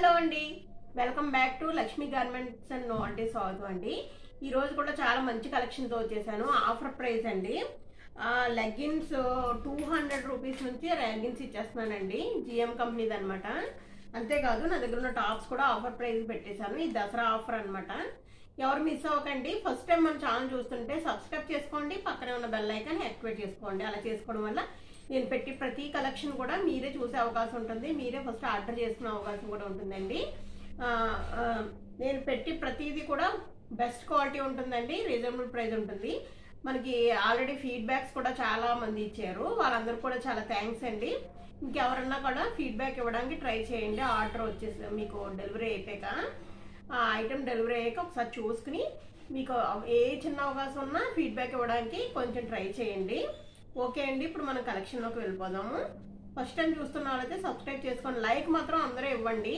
hello అండి welcome back to Lakshmi garments and నో అంటే స్వాగతం అండి ఈ రోజు కూడా చాలా మంచి కలెక్షన్ తో వచ్చేసాను ఆఫర్ ప్రైస్ అండి లెగ్గిన్స్ టూ హండ్రెడ్ రూపీస్ నుంచి లెగ్గిన్స్ ఇచ్చేస్తున్నానండి జిఎం కంపెనీది అనమాట అంతేకాదు నా దగ్గర ఉన్న టాప్స్ కూడా ఆఫర్ ప్రైస్ పెట్టేశాను ఇది దసరా ఆఫర్ అన్నమాట ఎవరు మిస్ అవ్వకండి ఫస్ట్ టైం మన ఛానల్ చూస్తుంటే సబ్స్క్రైబ్ చేసుకోండి పక్కనే ఉన్న బెల్ ఐకాన్ యాక్టివేట్ చేసుకోండి అలా చేసుకోవడం వల్ల నేను పెట్టి ప్రతి కలెక్షన్ కూడా మీరే చూసే అవకాశం ఉంటుంది మీరే ఫస్ట్ ఆర్డర్ చేసుకునే అవకాశం కూడా ఉంటుందండి ఆ, ఆ, నేను పెట్టి ప్రతిదీ కూడా బెస్ట్ క్వాలిటీ ఉంటుందండి రీజనబుల్ ప్రైస్ ఉంటుంది మనకి ఆల్రెడీ ఫీడ్బ్యాక్స్ కూడా చాలా మంది ఇచ్చారు వాళ్ళందరూ కూడా చాలా థ్యాంక్స్ అండి ఇంకెవరన్నా కూడా ఫీడ్బ్యాక్ ఇవ్వడానికి ట్రై చేయండి ఆర్డర్ వచ్చేసి మీకు డెలివరీ అయిపోయాక ఆ ఐటెం డెలివరీ అయ్యాక ఒకసారి చూసుకుని మీకు ఏ చిన్న అవకాశం ఉన్నా ఫీడ్బ్యాక్ ఇవ్వడానికి కొంచెం ట్రై చేయండి ఓకే అండి ఇప్పుడు మనం కలెక్షన్లోకి వెళ్ళిపోదాము ఫస్ట్ టైం చూస్తున్న వాళ్ళైతే సబ్స్క్రైబ్ చేసుకోండి లైక్ మాత్రం అందరూ ఇవ్వండి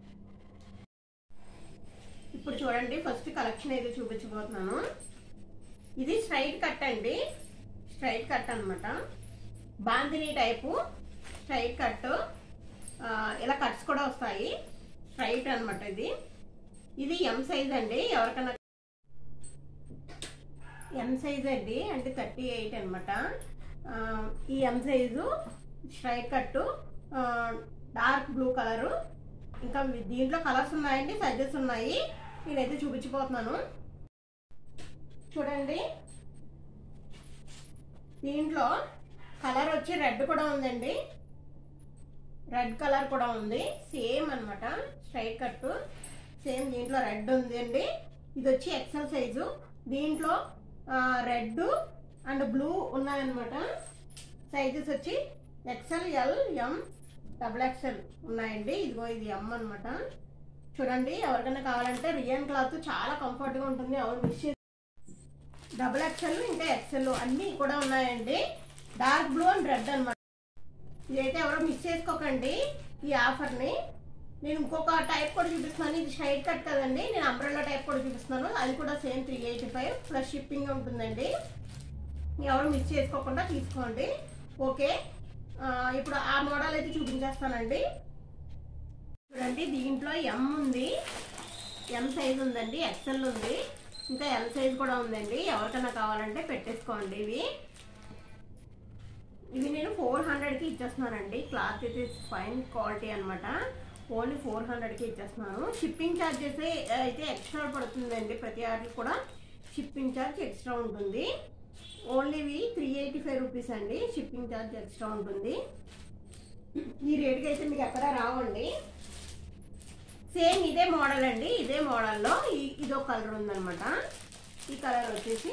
ఇప్పుడు చూడండి ఫస్ట్ కలెక్షన్ అయితే చూపించబోతున్నాను ఇది స్ట్రైట్ కట్ అండి స్ట్రైట్ కట్ అన్నమాట బాందిని టైపు స్ట్రైట్ కట్ ఆ, ఇలా కట్స్ కూడా వస్తాయి స్ట్రైట్ అన్నమాట ఇది ఇది ఎం సైజ్ అండి ఎవరికైనా ఎం సైజ్ అండి అంటే థర్టీ ఎయిట్ అనమాట ఈ M size straight cut dark blue colour ఇంకా మీ- దీంట్లో కలర్స్ ఉన్నాయండి సైజెస్ ఉన్నాయి నేనైతే చూపించిపోతున్నాను చూడండి దీంట్లో కలర్ వచ్చి రెడ్ కూడా ఉందండి రెడ్ కలర్ కూడా ఉంది సేమ్ అన్నమాట స్ట్రైట్ కట్ సేమ్ దీంట్లో రెడ్ ఉంది అండి ఇది వచ్చి ఎక్సెల్ సైజు దీంట్లో రెడ్ అండ్ బ్లూ ఉన్నాయన్నమాట సైజెస్ వచ్చి XL L M double XL ఉన్నాయండి ఇదిగో ఇది ఎం అన్నమాట చూడండి ఎవరికైనా కావాలంటే రియన్ క్లాత్ చాలా కంఫర్ట్గా ఉంటుంది ఎవరు మిస్ చేసి డబుల్ ఎక్సెల్ ఇంకా ఎక్సెల్ అన్నీ కూడా ఉన్నాయండి డార్క్ బ్లూ అండ్ రెడ్ అన్నమాట ఇదైతే ఎవరో మిస్ చేసుకోకండి ఈ ఆఫర్ని నేను ఇంకొక టైప్ కూడా చూపిస్తున్నాను ఇది స్ట్రైట్ కట్ కదండి నేను అంబ్రెల్లా టైప్ కూడా చూపిస్తున్నాను అది కూడా same three eighty five plus shipping ఉంటుందండి ఎవరు మిస్ చేసుకోకుండా తీసుకోండి ఓకే ఆ, ఇప్పుడు ఆ మోడల్ అయితే చూపించేస్తానండి చూడండి దీంట్లో ఎం ఉంది ఎం సైజ్ ఉందండి ఎక్సెల్ ఉంది ఇంకా ఎల్ సైజ్ కూడా ఉందండి ఎవరికైనా కావాలంటే పెట్టేసుకోండి ఇవి ఇవి నేను ఫోర్ హండ్రెడ్కి ఇచ్చేస్తున్నానండి క్లాత్ అయితే ఫైన్ క్వాలిటీ అనమాట ఓన్లీ ఫోర్ హండ్రెడ్కి ఇచ్చేస్తున్నాను షిప్పింగ్ ఛార్జెస్ అయితే ఎక్స్ట్రా పడుతుందండి ప్రతి ఆర్డర్ కూడా షిప్పింగ్ ఛార్జ్ ఎక్స్ట్రా ఉంటుంది ఓన్లీ ఇవి త్రీ ఎయిటీ ఫైవ్ రూపీస్ అండి షిప్పింగ్ ఛార్జ్ ఎక్స్ట్రా ఉంటుంది ఈ రేట్కి అయితే మీకు ఎక్కడ రావండి సేమ్ ఇదే మోడల్ అండి ఇదే మోడల్లో ఈ- ఇదో కలర్ ఉందన్నమాట ఈ కలర్ వచ్చేసి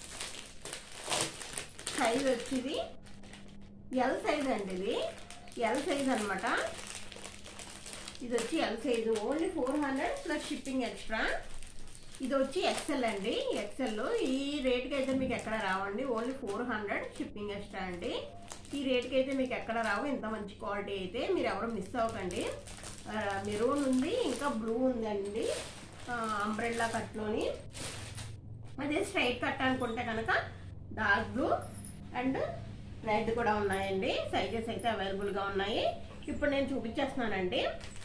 సైజ్ వచ్చేది ఎల్ సైజ్ అండి ఇది ఎల్ సైజ్ అన్నమాట ఇది వచ్చి L size only four hundred plus shipping extra ఇది వచ్చి ఎక్సెల్ అండి ఎక్సెల్ ఈ రేట్కి అయితే మీకు ఎక్కడ రావండి only four hundred shipping extra అండి ఈ రేట్కి అయితే మీకు ఎక్కడ రావు ఇంత మంచి క్వాలిటీ అయితే మీరు ఎవరు మిస్ అవ్వకండి మెరూన్ ఉంది ఇంకా బ్లూ ఉందండి అంబ్రెల్లా కట్లోని అదే స్ట్రైట్ కట్ అనుకుంటే కనుక డార్క్ బ్లూ అండ్ రెడ్ కూడా ఉన్నాయండి సైజెస్ అయితే అవైలబుల్గా ఉన్నాయి ఇప్పుడు నేను చూపించేస్తున్నానండి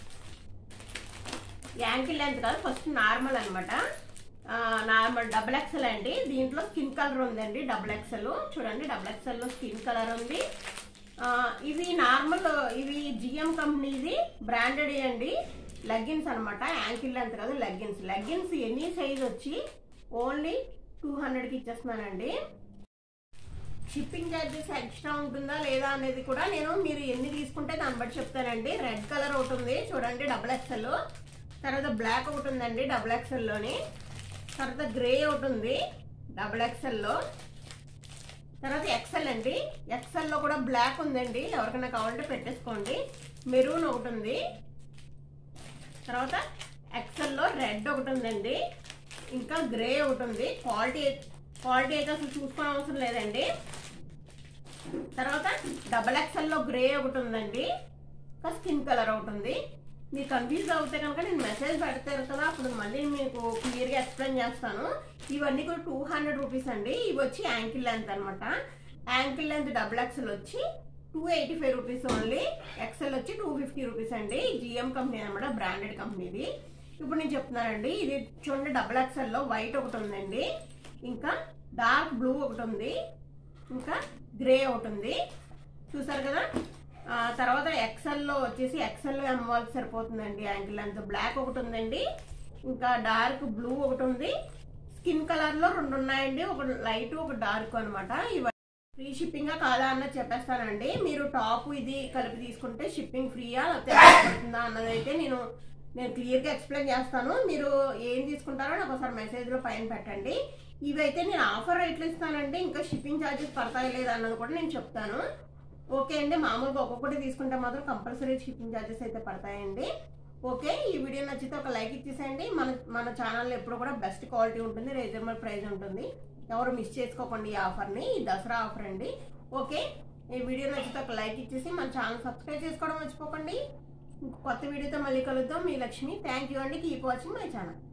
యాంకిల్ లెంత్ కాదు ఫస్ట్ నార్మల్ అనమాట నార్మల్ డబుల్ ఎక్సెల్ అండి దీంట్లో స్కిన్ కలర్ ఉందండి డబుల్ ఎక్సెల్ చూడండి డబుల్ ఎక్సెల్లో స్కిన్ కలర్ ఉంది ఆ, ఇవి నార్మల్ ఇవి జిఎం కంపెనీది బ్రాండెడ్ అండి లెగ్గిన్స్ అనమాట యాంకిల్ లెంత్ కాదు లెగ్గిన్స్ లెగ్గిన్స్ ఎనీ సైజ్ వచ్చి ఓన్లీ టూ హండ్రెడ్కి ఇచ్చేస్తున్నానండి షిప్పింగ్ ఛార్జెస్ ఎక్స్ట్రా ఉంటుందా లేదా అనేది కూడా నేను మీరు ఎన్ని తీసుకుంటే దాన్ని బట్టి చెప్తానండి రెడ్ కలర్ ఒకటి ఉంది చూడండి డబుల్ ఎక్స్ఎల్ తర్వాత బ్లాక్ ఒకటి ఉందండి డబుల్ ఎక్స్ఎల్లోని తర్వాత గ్రే ఒకటి ఉంది డబుల్ ఎక్స్ఎల్లో తర్వాత ఎక్సెల్ అండి ఎక్సెల్లో కూడా బ్లాక్ ఉందండి ఎవరికైనా కావాలంటే పెట్టేసుకోండి మెరూన్ ఒకటి ఉంది తర్వాత ఎక్సెల్లో రెడ్ ఒకటి ఉందండి ఇంకా గ్రే ఒకటి ఉంది క్వాలిటీ క్వాలిటీ అయితే అసలు చూసుకోవడం అవసరం లేదండి తర్వాత డబల్ ఎక్సెల్లో గ్రే ఒకటి ఉందండి ఇంకా స్కిన్ కలర్ ఒకటి ఉంది మీరు కన్ఫ్యూజ్ అవుతే కనుక నేను మెసేజ్ పెడతారు కదా అప్పుడు మళ్ళీ మీకు క్లియర్గా ఎక్స్ప్లెయిన్ చేస్తాను ఇవన్నీ కూడా టూ హండ్రెడ్ రూపీస్ అండి ఇవి వచ్చి యాంకిల్ లెంత్ అనమాట యాంకిల్ లెంత్ డబుల్ ఎక్స్ఎల్ వచ్చి two eighty five rupees only XL వచ్చి టూ ఫిఫ్టీ రూపీస్ అండి జిఎం కంపెనీ అనమాట బ్రాండెడ్ కంపెనీది ఇప్పుడు నేను చెప్తున్నానండి ఇది చూడండి డబుల్ ఎక్సెల్లో వైట్ ఒకటి ఉందండి ఇంకా డార్క్ బ్లూ ఒకటి ఉంది ఇంకా గ్రే ఒకటి ఉంది చూసారు కదా ఆ, తర్వాత ఎక్సెల్లో వచ్చేసి ఎక్సెల్ అమ్మవాళ్ళకి సరిపోతుందండి యాంకిల్ లెంత్ బ్లాక్ ఒకటి ఉందండి ఇంకా డార్క్ బ్లూ ఒకటి ఉంది స్కిన్ కలర్లో రెండు ఉన్నాయండి ఒక లైట్ ఒక డార్క్ అనమాట ఇవి ఫ్రీ షిప్పింగ్ కాదా అన్నది చెప్పేస్తానండి మీరు టాప్ ఇది కలిపి తీసుకుంటే షిప్పింగ్ ఫ్రీయా లేకపోతే పడుతుందా అన్నది అయితే నేను నేను క్లియర్గా ఎక్స్ప్లెయిన్ చేస్తాను మీరు ఏం తీసుకుంటారో నాకు ఒకసారి మెసేజ్లో పైన పెట్టండి ఇవైతే నేను ఆఫర్ రేట్లు ఇస్తానండి ఇంకా షిప్పింగ్ ఛార్జెస్ పడతాయి లేదా అన్నది కూడా నేను చెప్తాను ఓకే అండి మామూలుగా ఒక్కొక్కటి తీసుకుంటే మాత్రం కంపల్సరీ షిప్పింగ్ ఛార్జెస్ అయితే పడతాయండి ఓకే ఈ వీడియో నచ్చితే ఒక లైక్ ఇచ్చేసేయండి మన మన ఛానల్లో ఎప్పుడు కూడా బెస్ట్ క్వాలిటీ ఉంటుంది రీజనబుల్ ప్రైస్ ఉంటుంది ఎవరు మిస్ చేసుకోకండి ఈ ఆఫర్ని ఈ దసరా ఆఫర్ అండి ఓకే ఈ వీడియో నచ్చితే ఒక లైక్ ఇచ్చేసి మన ఛానల్ సబ్స్క్రైబ్ చేసుకోవడం మర్చిపోకండి ఇంకో కొత్త వీడియోతో మళ్ళీ కలుద్దాం మీ లక్ష్మి థ్యాంక్ యూ అండి కీప్ వాచింగ్ మై ఛానల్